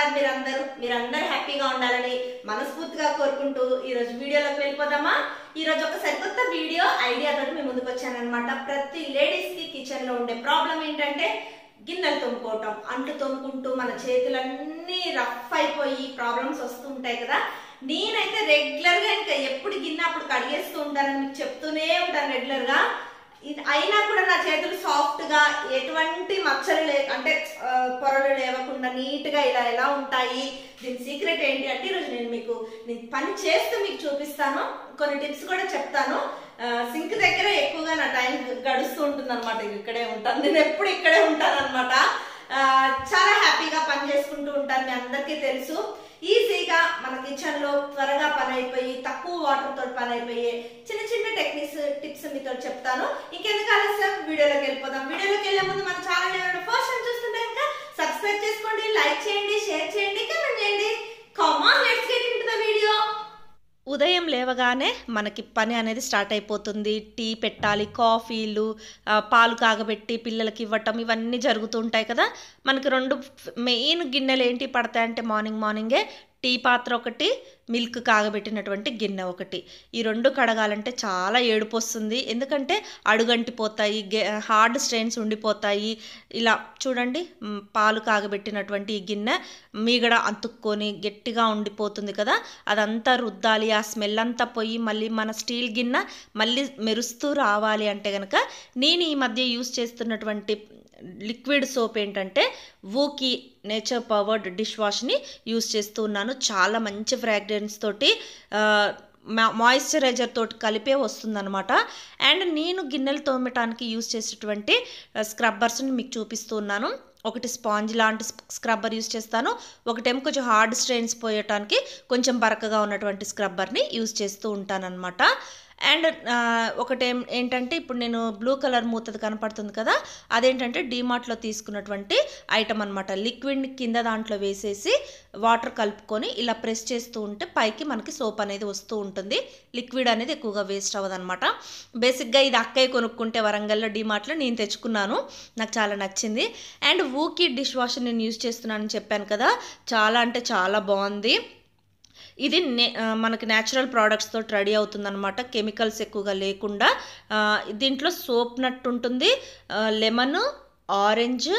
ఉన్నారు మీరందరూ మీరందరూ హ్యాపీగా ఉండాలని మనస్ఫూర్తిగా కోరుకుంటూ ఈ రోజు వీడియోలోకి వెళ్ళిపోదామా ఈ రోజు ఒక సరికొత్త వీడియో ఐడియా తోటి మీ ముందుకు వచ్చానన్నమాట ప్రతి లేడీస్ కి కిచెన్ లో ఉండే ప్రాబ్లం ఏంటంటే గిన్నెలు తోముకోవటం అంట్లు తోముకుంటూ మన చేతులన్నీ రఫ్ అయిపోయి ప్రాబ్లమ్స్ వస్తూ ఉంటాయి కదా నేనైతే రెగ్యులర్ గా ఇంకా ఎప్పుడు గిన్నె అప్పుడు కడిగేస్తూ ఉంటానని మీకు చెప్తూనే ఉంటాను రెగ్యులర్ గా ఇది అయినా కూడా నా చేతులు సాఫ్ట్ గా ఎటువంటి మచ్చలు లే అంటే ఆ, పొరలు లేవకుండా నీట్ గా ఇలా ఎలా ఉంటాయి దీని సీక్రెట్ ఏంటి అంటే ఈరోజు నేను మీకు నేను పని చేస్తూ మీకు చూపిస్తాను కొన్ని టిప్స్ కూడా చెప్తాను సింక్ దగ్గర ఎక్కువగా నా టైం గడుస్తూ ఉంటుంది అనమాట ఇక్కడే ఉంటాను నేను ఎప్పుడు ఇక్కడే ఉంటాను అనమాట చాలా హ్యాపీగా పని చేసుకుంటూ ఉంటాను మీ అందరికీ తెలుసు ఈజీగా మన కిచెన్ లో త్వరగా పని అయిపోయి తక్కువ వాటర్ తోటి పని అయిపోయి చిన్న చిన్న టెక్నిక్స్ టిప్స్ మీతో చెప్తాను ఇంకెందుకు ఆలస్యం వీడియోలోకి వెళ్ళిపోదాం వీడియోలోకి వెళ్ళే ముందు మన ఛానల్ ఎవరైనా ఫస్ట్ టైం చూస్తుంటే ఇంకా సబ్స్క్రైబ్ చేసుకోండి లైక్ చేయండి షేర్ చేయండి కమెంట్ చేయండి come on let's get in the video ఉదయం లేవగానే మనకి పని అనేది స్టార్ట్ అయిపోతుంది టీ పెట్టాలి కాఫీలు ఆ, పాలు కాగబెట్టి పిల్లలకి ఇవ్వటం ఇవన్నీ జరుగుతూ ఉంటాయి కదా మనకి రెండు మెయిన్ గిన్నెలు ఏంటి పడతాయంటే మార్నింగ్ మార్నింగే టీ పాత్ర ఒకటి మిల్క్ కాగబెట్టినటువంటి గిన్నె ఒకటి ఈ రెండు కడగాలంటే చాలా ఏడుపు వస్తుంది ఎందుకంటే అడుగంటిపోతాయి గె హార్డ్ స్ట్రెయిన్స్ ఉండిపోతాయి ఇలా చూడండి మ్, పాలు కాగబెట్టినటువంటి ఈ గిన్నె మీగడ అతుక్కొని గట్టిగా ఉండిపోతుంది కదా అదంతా రుద్దాలి ఆ స్మెల్ అంతా పోయి మళ్ళీ మన స్టీల్ గిన్నె మళ్ళీ మెరుస్తూ రావాలి అంటే కనుక నేను ఈ మధ్య యూస్ చేస్తున్నటువంటి లిక్విడ్ సోప్ ఏంటంటే వూకీ నేచర్ పవర్డ్ డిష్ వాష్ని యూస్ చేస్తూ ఉన్నాను చాలా మంచి ఫ్రాగ్రెన్స్ తోటి ఆ, మా- మాయిశ్చరైజర్ తోటి కలిపే వస్తుందన్నమాట అండ్ నేను గిన్నెలు తోమటానికి యూస్ చేసేటువంటి ఆ, స్క్రబ్బర్స్ని మీకు చూపిస్తూ ఉన్నాను ఒకటి స్పాంజ్ లాంటి స్క్రబ్బర్ యూస్ చేస్తాను ఒకటేమో కొంచెం హార్డ్ స్ట్రెయిన్స్ పోయటానికి కొంచెం బరకగా ఉన్నటువంటి స్క్రబ్బర్ని యూస్ చేస్తూ ఉంటానన్నమాట అండ్ ఒకటేం ఏంటంటే ఇప్పుడు నేను బ్లూ కలర్ మూతది కనపడుతుంది కదా అదేంటంటే డీమార్ట్లో తీసుకున్నటువంటి ఐటమ్ అనమాట లిక్విడ్ని కింద దాంట్లో వేసేసి వాటర్ కలుపుకొని ఇలా ప్రెస్ చేస్తూ ఉంటే పైకి మనకి సోప్ అనేది వస్తూ ఉంటుంది లిక్విడ్ అనేది ఎక్కువగా వేస్ట్ అవ్వదన్నమాట బేసిక్గా ఇది అక్కయ్య కొనుక్కుంటే వరంగల్లో డీమార్ట్లో నేను తెచ్చుకున్నాను నాకు చాలా నచ్చింది అండ్ ఊకి డిష్ వాషర్ నేను యూజ్ చేస్తున్నానని చెప్పాను కదా చాలా అంటే చాలా బాగుంది ఇది నే ఆ, మనకి న్యాచురల్ ప్రోడక్ట్స్ తోటి రెడీ అవుతుందన్నమాట కెమికల్స్ ఎక్కువగా లేకుండా ఆ, దీంట్లో సోప్ నట్ ఉంటుంది lemon orange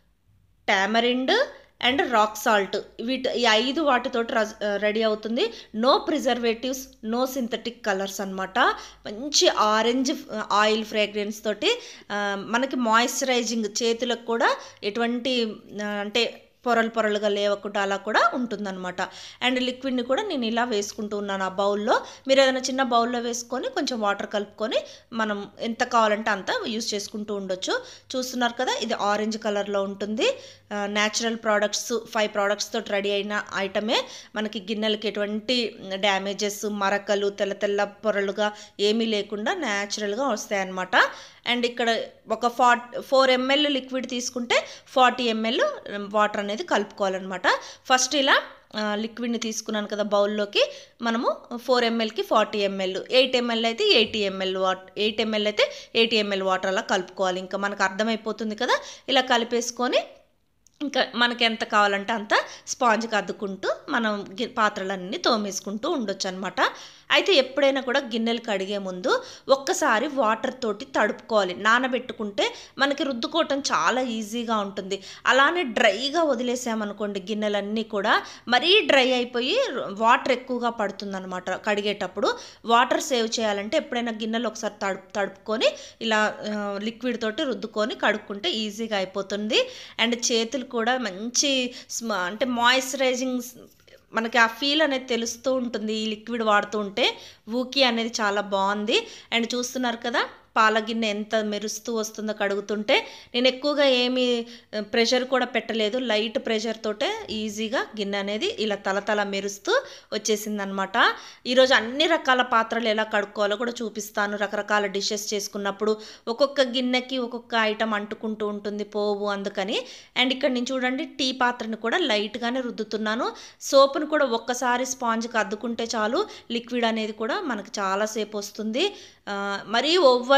tamarind and rock salt వీటి ఈ ఐదు వాటితోటి రజ్- రెడీ అవుతుంది no preservatives no synthetic colours అన్నమాట మంచి ఆరెంజ్ ఆయిల్ ఫ్రేగ్రెన్స్ తోటి ఆ, మనకి మాయిశ్చరైజింగ్ చేతులకు కూడా ఎటువంటి ఆ, అంటే పొరలు పొరలుగా లేవకుండా అలా కూడా ఉంటుందన్నమాట అండ్ లిక్విడ్ని కూడా నేను ఇలా వేసుకుంటూ ఉన్నాను ఆ బౌల్లో మీరు ఏదైనా చిన్న బౌల్లో వేసుకొని కొంచెం వాటర్ కలుపుకొని మనం ఎంత కావాలంటే అంత యూస్ చేసుకుంటూ ఉండొచ్చు చూస్తున్నారు కదా ఇది ఆరెంజ్ కలర్లో ఉంటుంది న్యాచురల్ ప్రోడక్ట్స్ ఫైవ్ ప్రోడక్ట్స్ తోటి రెడీ అయిన ఐటమే మనకి గిన్నెలకి ఎటువంటి డ్యామేజెస్ మరకలు తెల్ల తెల్ల పొరలుగా ఏమీ లేకుండా న్యాచురల్గా వస్తాయన్నమాట అండ్ ఇక్కడ ఒక ఫార్ ఫోర్ ఎంఎల్ లిక్విడ్ తీసుకుంటే ఫార్టీ ఎంఎల్ వాటర్ అనేది కలుపుకోవాలన్నమాట ఫస్ట్ ఇలా ఆ, లిక్విడ్ని తీసుకున్నాను కదా బౌల్లోకి మనము ఫోర్ ఎంఎల్కి ఫార్టీ ఎంఎల్ ఎయిట్ ఎంఎల్ అయితే eighty ML what eight ML అయితే ఎయిటీ ఎంఎల్ వాటర్ అలా కలుపుకోవాలి ఇంకా మనకు అర్థమైపోతుంది కదా ఇలా కలిపేసుకొని ఇంకా మనకి ఎంత కావాలంటే అంత స్పాంజ్కి అద్దుకుంటూ మనం గి పాత్రలన్నీ తోమేసుకుంటూ ఉండొచ్చు అనమాట అయితే ఎప్పుడైనా కూడా గిన్నెలు కడిగే ముందు ఒక్కసారి వాటర్ తోటి తడుపుకోవాలి నానబెట్టుకుంటే మనకి రుద్దుకోవటం చాలా ఈజీగా ఉంటుంది అలానే డ్రైగా వదిలేసామనుకోండి గిన్నెలన్నీ కూడా మరీ డ్రై అయిపోయి వాటర్ ఎక్కువగా పడుతుందన్నమాట కడిగేటప్పుడు వాటర్ సేవ్ చేయాలంటే ఎప్పుడైనా గిన్నెలు ఒకసారి తడుపు తడుపుకొని ఇలా ఆ, లిక్విడ్ తోటి రుద్దుకొని కడుక్కుంటే ఈజీగా అయిపోతుంది అండ్ చేతులు కూడా మంచి స్మ- అంటే మాయిశ్చరైజింగ్ మనకి ఆ ఫీల్ అనేది తెలుస్తూ ఉంటుంది ఈ లిక్విడ్ వాడుతూ ఉంటే ఊకి అనేది చాలా బాగుంది అండ్ చూస్తున్నారు కదా పాల గిన్నె ఎంత మెరుస్తూ వస్తుందో కడుగుతుంటే నేను ఎక్కువగా ఏమి ప్రెషర్ కూడా పెట్టలేదు లైట్ ప్రెషర్ తోటే ఈజీగా గిన్నె అనేది ఇలా తలతల మెరుస్తూ వచ్చేసిందనమాట ఈరోజు అన్ని రకాల పాత్రలు ఎలా కడుక్కోవాలో కూడా చూపిస్తాను రకరకాల డిషెస్ చేసుకున్నప్పుడు ఒక్కొక్క గిన్నెకి ఒక్కొక్క ఐటమ్ అంటుకుంటూ ఉంటుంది పోవు అందుకని అండ్ ఇక్కడ నేను చూడండి టీ పాత్రని కూడా లైట్గానే రుద్దుతున్నాను సోపును కూడా ఒక్కసారి స్పాంజ్కి అద్దుకుంటే చాలు లిక్విడ్ అనేది కూడా మనకి చాలాసేపు వస్తుంది ఆ, మరీ ఓవర్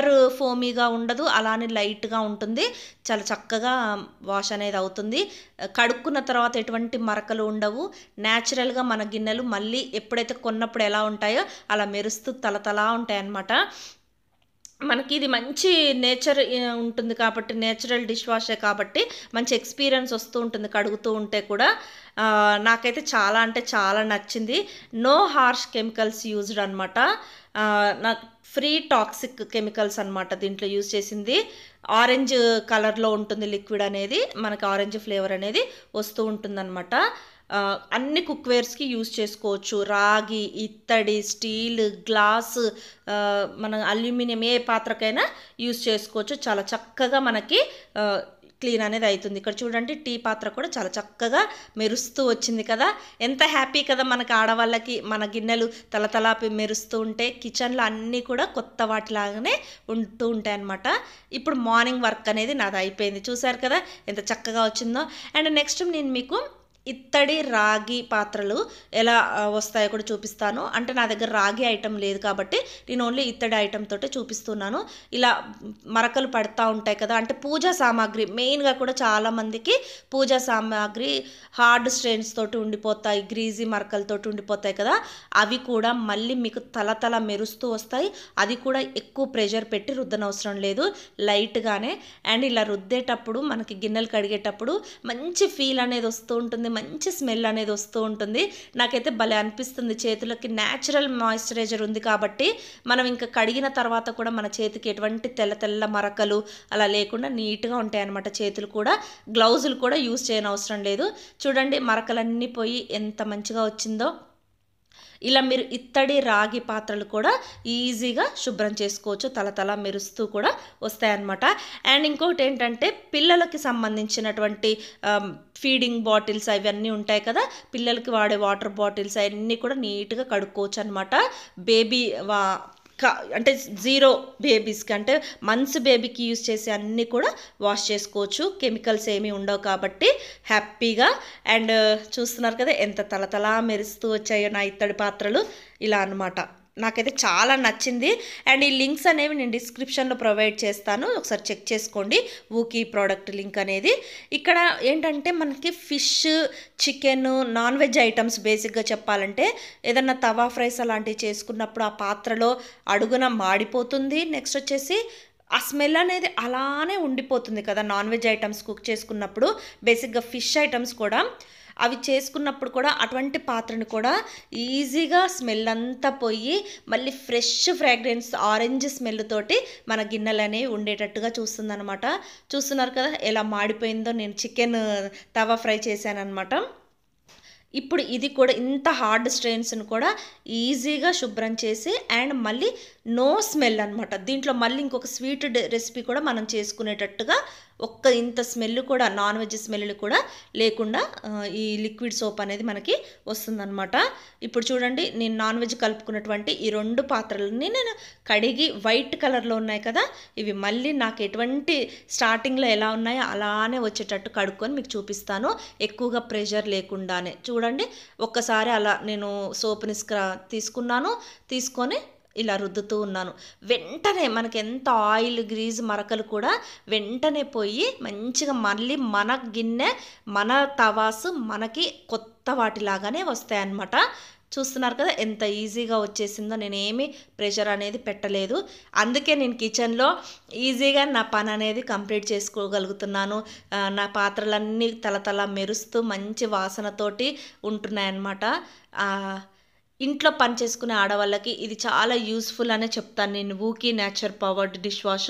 ఓవర్ ఫోమీగా ఉండదు అలానే లైట్గా ఉంటుంది చాలా చక్కగా వాష్ అనేది అవుతుంది కడుక్కున్న తర్వాత ఎటువంటి మరకలు ఉండవు న్యాచురల్గా మన గిన్నెలు మళ్ళీ ఎప్పుడైతే కొన్నప్పుడు ఎలా ఉంటాయో అలా మెరుస్తూ తలతలా ఉంటాయి అన్నమాట మనకి ఇది మంచి నేచర్ ఉంటుంది కాబట్టి నేచురల్ డిష్ వాషే కాబట్టి మంచి ఎక్స్పీరియన్స్ వస్తూ ఉంటుంది కడుగుతూ ఉంటే కూడా ఆ, నాకైతే చాలా అంటే చాలా నచ్చింది నో హార్ష్ కెమికల్స్ యూజ్డ్ అనమాట నాకు ఫ్రీ టాక్సిక్ కెమికల్స్ అనమాట దీంట్లో యూజ్ చేసింది ఆరెంజ్ కలర్లో ఉంటుంది లిక్విడ్ అనేది మనకి ఆరెంజ్ ఫ్లేవర్ అనేది వస్తూ ఉంటుందన్నమాట ఆ, అన్ని కుక్వేర్స్కి యూజ్ చేసుకోవచ్చు రాగి ఇత్తడి స్టీల్ గ్లాస్ ఆ, మన అల్యూమినియం ఏ పాత్రకైనా యూజ్ చేసుకోవచ్చు చాలా చక్కగా మనకి ఆ, క్లీన్ అనేది అవుతుంది ఇక్కడ చూడండి టీ పాత్ర కూడా చాలా చక్కగా మెరుస్తూ వచ్చింది కదా ఎంత హ్యాపీ కదా మనకి ఆడవాళ్ళకి మన గిన్నెలు తలతలా పి- మెరుస్తూ ఉంటే కిచెన్లో అన్నీ కూడా కొత్త వాటిలాగానే ఉంటూ ఉంటాయి అన్నమాట ఇప్పుడు మార్నింగ్ వర్క్ అనేది నాది అయిపోయింది చూసారు కదా ఎంత చక్కగా వచ్చిందో అండ్ నెక్స్ట్ నేను మీకు ఇత్తడి రాగి పాత్రలు ఎలా ఆ, వస్తాయో కూడా చూపిస్తాను అంటే నా దగ్గర రాగి ఐటెం లేదు కాబట్టి నేను ఓన్లీ ఇత్తడి ఐటెం తోటే చూపిస్తున్నాను ఇలా మరకలు పడతా ఉంటాయి కదా అంటే పూజా సామాగ్రి మెయిన్గా కూడా చాలామందికి పూజా సామాగ్రి హార్డ్ స్ట్రెయిన్స్ తోటి ఉండిపోతాయి గ్రీజీ మరకలతోటి ఉండిపోతాయి కదా అవి కూడా మళ్ళీ మీకు తల తల మెరుస్తూ వస్తాయి అది కూడా ఎక్కువ ప్రెషర్ పెట్టి రుద్దనవసరం లేదు లైట్గానే అండ్ ఇలా రుద్దేటప్పుడు మనకి గిన్నెలు కడిగేటప్పుడు మంచి ఫీల్ అనేది వస్తూ ఉంటుంది మంచి స్మెల్ అనేది వస్తూ ఉంటుంది నాకైతే భలే అనిపిస్తుంది చేతులకి న్యాచురల్ మాయిశ్చరైజర్ ఉంది కాబట్టి మనం ఇంకా కడిగిన తర్వాత కూడా మన చేతికి ఎటువంటి తెల్ల తెల్ల మరకలు అలా లేకుండా నీట్గా ఉంటాయి అన్నమాట చేతులు కూడా గ్లౌజులు కూడా యూస్ చేయని అవసరం లేదు చూడండి మరకలన్నీ పోయి ఎంత మంచిగా వచ్చిందో ఇలా మీరు ఇత్తడి రాగి పాత్రలు కూడా ఈజీగా శుభ్రం చేసుకోవచ్చు తల తల మెరుస్తూ కూడా వస్తాయన్నమాట అండ్ ఇంకొకటి ఏంటంటే పిల్లలకి సంబంధించినటువంటి ఫీడింగ్ బాటిల్స్ అవన్నీ ఉంటాయి కదా పిల్లలకి వాడే వాటర్ బాటిల్స్ అవన్నీ కూడా నీట్గా కడుక్కోవచ్చు అనమాట బేబీ వా క అంటే జీరో బేబీస్కి అంటే మంత్స్ బేబీకి యూస్ చేసే అన్నీ కూడా వాష్ చేసుకోవచ్చు కెమికల్స్ ఏమీ ఉండవు కాబట్టి హ్యాపీగా అండ్ చూస్తున్నారు కదా ఎంత తలతలా మెరుస్తూ వచ్చాయో నా ఇత్తడి పాత్రలు ఇలా అన్నమాట నాకైతే చాలా నచ్చింది అండ్ ఈ లింక్స్ అనేవి నేను డిస్క్రిప్షన్లో ప్రొవైడ్ చేస్తాను ఒకసారి చెక్ చేసుకోండి ఊకీ ప్రోడక్ట్ లింక్ అనేది ఇక్కడ ఏంటంటే మనకి fish chicken non veg items బేసిక్గా చెప్పాలంటే ఏదన్నా తవా ఫ్రైస్ అలాంటివి చేసుకున్నప్పుడు ఆ పాత్రలో అడుగున మాడిపోతుంది నెక్స్ట్ వచ్చేసి ఆ స్మెల్ అనేది అలానే ఉండిపోతుంది కదా నాన్ వెజ్ ఐటమ్స్ కుక్ చేసుకున్నప్పుడు బేసిక్గా ఫిష్ ఐటమ్స్ కూడా అవి చేసుకున్నప్పుడు కూడా అటువంటి పాత్రను కూడా ఈజీగా స్మెల్ అంతా పోయి మళ్ళీ ఫ్రెష్ ఫ్రాగ్రెన్స్ ఆరెంజ్ స్మెల్ తోటి మన గిన్నెలు అనేవి ఉండేటట్టుగా చూస్తుందన్నమాట చూస్తున్నారు కదా ఎలా మాడిపోయిందో నేను చికెన్ తవా ఫ్రై చేశానన్నమాట ఇప్పుడు ఇది కూడా ఇంత హార్డ్ స్ట్రెయిన్స్ని కూడా ఈజీగా శుభ్రం చేసి అండ్ మళ్ళీ నో స్మెల్ అనమాట దీంట్లో మళ్ళీ ఇంకొక స్వీట్ రెసిపీ కూడా మనం చేసుకునేటట్టుగా ఒక్క ఇంత స్మెల్ కూడా నాన్ వెజ్ స్మెల్ కూడా లేకుండా ఆ, ఈ లిక్విడ్ సోప్ అనేది మనకి వస్తుందన్నమాట ఇప్పుడు చూడండి నేను నాన్ వెజ్ కలుపుకున్నటువంటి ఈ రెండు పాత్రలని నేను కడిగి వైట్ కలర్లో ఉన్నాయి కదా ఇవి మళ్ళీ నాకు ఎటువంటి స్టార్టింగ్లో ఎలా ఉన్నాయో అలానే వచ్చేటట్టు కడుక్కొని మీకు చూపిస్తాను ఎక్కువగా ప్రెషర్ లేకుండానే చూడండి ఒక్కసారి అలా నేను సోప్ని స్క్రా తీసుకున్నాను తీసుకొని ఇలా రుద్దుతూ ఉన్నాను వెంటనే మనకి ఎంత ఆయిల్ గ్రీజ్ మరకలు కూడా వెంటనే పోయి మంచిగా మళ్ళీ మన గిన్నె మన తవాసు మనకి కొత్త వాటిలాగానే వస్తాయన్నమాట చూస్తున్నారు కదా ఎంత ఈజీగా వచ్చేసిందో నేను ఏమీ ప్రెషర్ అనేది పెట్టలేదు అందుకే నేను కిచెన్లో ఈజీగా నా పని అనేది కంప్లీట్ చేసుకోగలుగుతున్నాను ఆ, నా పాత్రలన్నీ తలతల మెరుస్తూ మంచి వాసనతోటి ఉంటున్నాయన్నమాట ఆ, ఇంట్లో పని చేసుకునే ఆడవాళ్ళకి ఇది చాలా యూస్ఫుల్ అనే చెప్తాను నేను ఊకీ నేచర్ పవర్డ్ డిష్ వాష్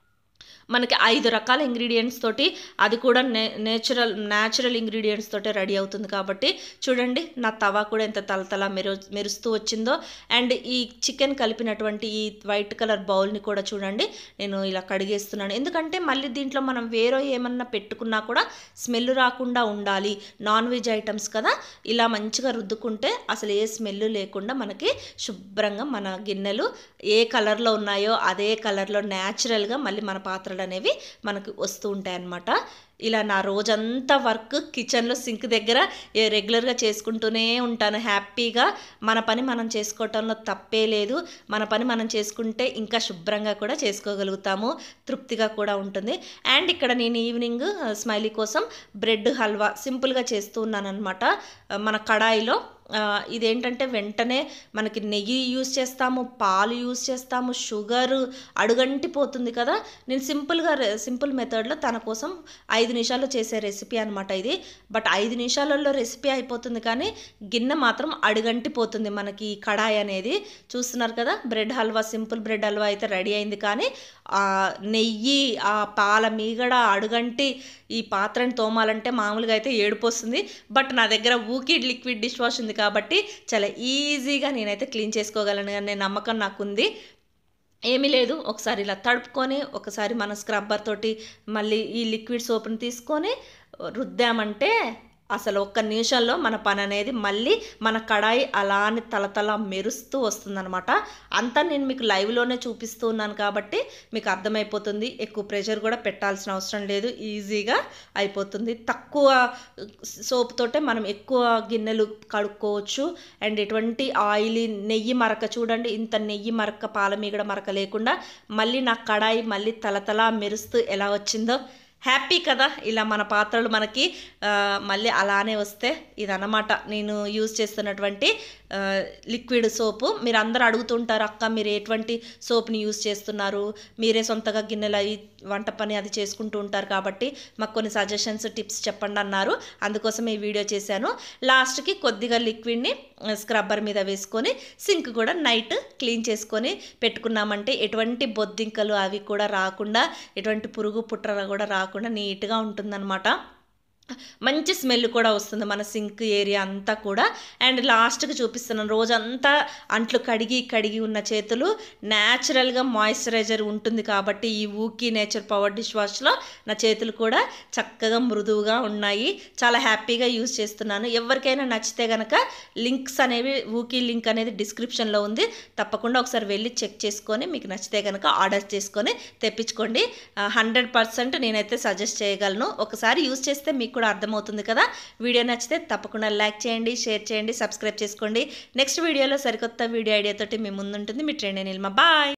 మనకి ఐదు రకాల ఇంగ్రీడియంట్స్ తోటి అది కూడా నే నేచురల్ న్యాచురల్ ఇంగ్రీడియంట్స్ తోటే రెడీ అవుతుంది కాబట్టి చూడండి నా తవా కూడా ఎంత తలతల మెరు మెరుస్తూ వచ్చిందో అండ్ ఈ చికెన్ కలిపినటువంటి ఈ వైట్ కలర్ బౌల్ని కూడా చూడండి నేను ఇలా కడిగేస్తున్నాను ఎందుకంటే మళ్ళీ దీంట్లో మనం వేరే ఏమన్నా పెట్టుకున్నా కూడా స్మెల్ రాకుండా ఉండాలి నాన్ వెజ్ ఐటమ్స్ కదా ఇలా మంచిగా రుద్దుకుంటే అసలు ఏ స్మెల్ లేకుండా మనకి శుభ్రంగా మన గిన్నెలు ఏ కలర్లో ఉన్నాయో అదే కలర్లో న్యాచురల్గా మళ్ళీ మన పాత్రలు అనేవి మనకు వస్తూ ఉంటాయి అన్నమాట ఇలా నా రోజంతా వర్క్ కిచెన్లో సింక్ దగ్గర ఏ రెగ్యులర్గా చేసుకుంటూనే ఉంటాను హ్యాపీగా మన పని మనం చేసుకోవటంలో తప్పే లేదు మన పని మనం చేసుకుంటే ఇంకా శుభ్రంగా కూడా చేసుకోగలుగుతాము తృప్తిగా కూడా ఉంటుంది అండ్ ఇక్కడ నేను ఈవినింగ్ స్మైలీ కోసం బ్రెడ్ హల్వా సింపుల్గా చేస్తూ ఉన్నాను అనమాట మన కడాయిలో ఆ, ఇదేంటంటే వెంటనే మనకి నెయ్యి యూస్ చేస్తాము పాలు యూస్ చేస్తాము షుగర్ అడుగంటిపోతుంది కదా నేను సింపుల్గా రె- సింపుల్ మెథడ్లో తన కోసం ఐదు నిమిషాల్లో చేసే రెసిపీ అనమాట ఇది బట్ ఐదు నిమిషాలలో రెసిపీ అయిపోతుంది కానీ గిన్నె మాత్రం అడుగంటిపోతుంది మనకి ఈ కడాయి అనేది చూస్తున్నారు కదా bread halwa simple bread halwa అయితే రెడీ అయింది కానీ ఆ నెయ్యి ఆ పాల మీగడ అడుగంటి ఈ పాత్రని తోమాలంటే మామూలుగా అయితే ఏడుపు వస్తుంది బట్ నా దగ్గర ఊకిడ్ లిక్విడ్ డిష్ వాష్ ఉంది కాబట్టి చాలా ఈజీగా నేనైతే క్లీన్ చేసుకోగలను అనే నమ్మకం నాకుంది ఏమీ లేదు ఒకసారి ఇలా తడుపుకొని ఒకసారి మన స్క్రబ్బర్ తోటి మళ్ళీ ఈ లిక్విడ్ సోప్ని తీసుకొని రుద్దామంటే అసలు ఒక్క నిమిషంలో మన పని అనేది మళ్ళీ మన కడాయి అలానే తలతల మెరుస్తూ వస్తుందనమాట అంతా నేను మీకు లైవ్లోనే చూపిస్తూ ఉన్నాను కాబట్టి మీకు అర్థమైపోతుంది ఎక్కువ ప్రెషర్ కూడా పెట్టాల్సిన అవసరం లేదు ఈజీగా అయిపోతుంది తక్కువ సోప్ తోటే మనం ఎక్కువ గిన్నెలు కడుక్కోవచ్చు అండ్ ఎటువంటి ఆయిలీ నెయ్యి మరక చూడండి ఇంత నెయ్యి మరక పాల మీగడ మరక లేకుండా మళ్ళీ నా కడాయి మళ్ళీ తలతల మెరుస్తూ ఎలా వచ్చిందో హ్యాపీ కదా ఇలా మన పాత్రలు మనకి ఆ, మళ్ళీ అలానే వస్తే ఇదన్నమాట నేను యూజ్ చేస్తున్నటువంటి ఆ, లిక్విడ్ సోపు మీరు అందరూ అడుగుతుంటారు అక్క మీరు ఎటువంటి సోప్ని యూజ్ చేస్తున్నారు మీరే సొంతగా గిన్నెలు అవి వంట పని అది చేసుకుంటూ ఉంటారు కాబట్టి మాకు కొన్ని సజెషన్స్ టిప్స్ చెప్పండి అన్నారు అందుకోసం ఈ వీడియో చేశాను లాస్ట్కి కొద్దిగా లిక్విడ్ని స్క్రబ్బర్ మీద వేసుకొని సింక్ కూడా నైట్ క్లీన్ చేసుకొని పెట్టుకున్నామంటే ఎటువంటి బొద్దింకలు అవి కూడా రాకుండా ఎటువంటి పురుగు పుట్ర కూడా రాకుండా నీట్గా ఉంటుందన్నమాట మంచి స్మెల్ కూడా వస్తుంది మన సింక్ ఏరియా అంతా కూడా అండ్ లాస్ట్కి చూపిస్తున్నాను రోజంతా అంట్లు కడిగి కడిగి ఉన్న చేతులు న్యాచురల్గా మాయిశ్చరైజర్ ఉంటుంది కాబట్టి ఈ ఊకీ నేచర్ పవర్ డిష్ వాష్లో నా చేతులు కూడా చక్కగా మృదువుగా ఉన్నాయి చాలా హ్యాపీగా యూజ్ చేస్తున్నాను ఎవరికైనా నచ్చితే కనుక లింక్స్ అనేవి ఊకీ లింక్ అనేది డిస్క్రిప్షన్లో ఉంది తప్పకుండా ఒకసారి వెళ్ళి చెక్ చేసుకొని మీకు నచ్చితే కనుక ఆర్డర్ చేసుకొని తెప్పించుకోండి హండ్రెడ్ పర్సెంట్ నేనైతే సజెస్ట్ చేయగలను ఒకసారి యూజ్ చేస్తే మీకు కూడా అర్థమవుతుంది కదా వీడియో నచ్చితే తప్పకుండా లైక్ చేయండి షేర్ చేయండి సబ్స్క్రైబ్ చేసుకోండి నెక్స్ట్ వీడియోలో సరికొత్త వీడియో ఐడియాతోటి మీ ముందుంటుంది మీ ట్రెండ్ నిల్మ బాయ్